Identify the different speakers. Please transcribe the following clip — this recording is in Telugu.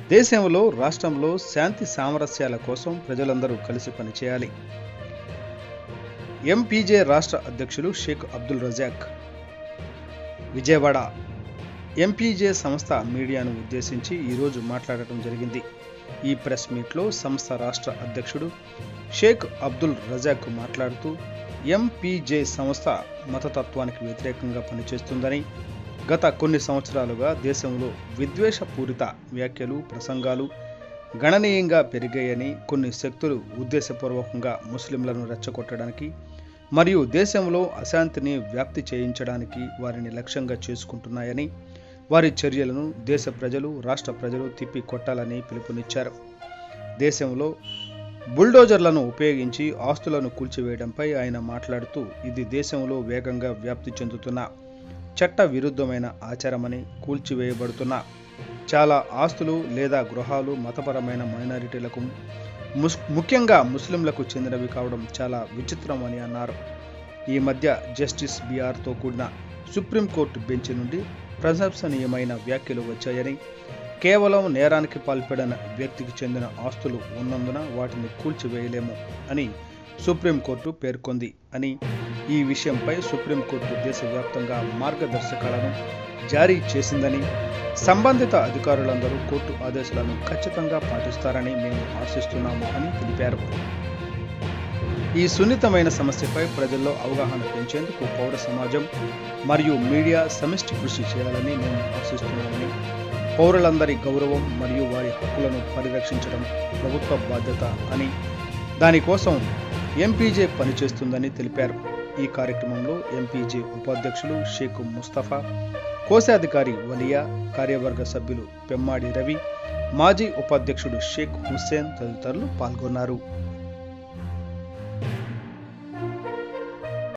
Speaker 1: దేశంలో రాష్ట్రంలో శాంతి సామరస్యాల కోసం ప్రజలందరూ కలిసి పనిచేయాలి ఎంపీజే రాష్ట్ర అధ్యక్షులు షేక్ అబ్దుల్ రజాక్ విజయవాడ ఎంపీజే సంస్థ మీడియాను ఉద్దేశించి ఈరోజు మాట్లాడటం జరిగింది ఈ ప్రెస్ మీట్లో సంస్థ రాష్ట్ర అధ్యక్షుడు షేక్ అబ్దుల్ రజాక్ మాట్లాడుతూ ఎంపీజే సంస్థ మతతత్వానికి వ్యతిరేకంగా పనిచేస్తుందని గత కొన్ని సంవత్సరాలుగా దేశంలో విద్వేషపూరిత వ్యాఖ్యలు ప్రసంగాలు గణనీయంగా పెరిగాయని కొన్ని శక్తులు ఉద్దేశపూర్వకంగా ముస్లింలను రెచ్చగొట్టడానికి మరియు దేశంలో అశాంతిని వ్యాప్తి చేయించడానికి వారిని లక్ష్యంగా చేసుకుంటున్నాయని వారి చర్యలను దేశ ప్రజలు రాష్ట్ర ప్రజలు తిప్పి కొట్టాలని పిలుపునిచ్చారు దేశంలో బుల్డోజర్లను ఉపయోగించి ఆస్తులను కూల్చివేయడంపై ఆయన మాట్లాడుతూ ఇది దేశంలో వేగంగా వ్యాప్తి చెందుతున్న చట్ట విరుద్ధమైన ఆచారమని కూల్చివేయబడుతున్న చాలా ఆస్తులు లేదా గృహాలు మతపరమైన మైనారిటీలకు ముస్ ముఖ్యంగా ముస్లింలకు చెందినవి కావడం చాలా విచిత్రమని అన్నారు ఈ మధ్య జస్టిస్ బిఆర్తో కూడిన సుప్రీంకోర్టు బెంచ్ నుండి ప్రశంసనీయమైన వ్యాఖ్యలు వచ్చాయని కేవలం నేరానికి పాల్పడిన వ్యక్తికి చెందిన ఆస్తులు ఉన్నందున వాటిని కూల్చివేయలేము అని సుప్రీంకోర్టు పేర్కొంది అని ఈ విషయంపై సుప్రీంకోర్టు దేశవ్యాప్తంగా మార్గదర్శకాలను జారీ చేసిందని సంబంధిత అధికారులందరూ కోర్టు ఆదేశాలను ఖచ్చితంగా పాటిస్తారని మేము ఆశిస్తున్నాము అని తెలిపారు ఈ సున్నితమైన సమస్యపై ప్రజల్లో అవగాహన పెంచేందుకు పౌర సమాజం మరియు మీడియా సమిష్టి కృషి చేయాలని మేము ఆశిస్తున్నామని పౌరులందరి గౌరవం మరియు వారి హక్కులను పరిరక్షించడం ప్రభుత్వ బాధ్యత అని దానికోసం ఎంపీజే పనిచేస్తుందని తెలిపారు ఈ కార్యక్రమంలో ఎంపీజే ఉపాధ్యక్షులు షేక్ ముస్తఫా కోశాధికారి వలియా కార్యవర్గ సభ్యులు పెమ్మాడి రవి మాజీ ఉపాధ్యక్షుడు షేక్ హుస్సేన్ తదితరులు పాల్గొన్నారు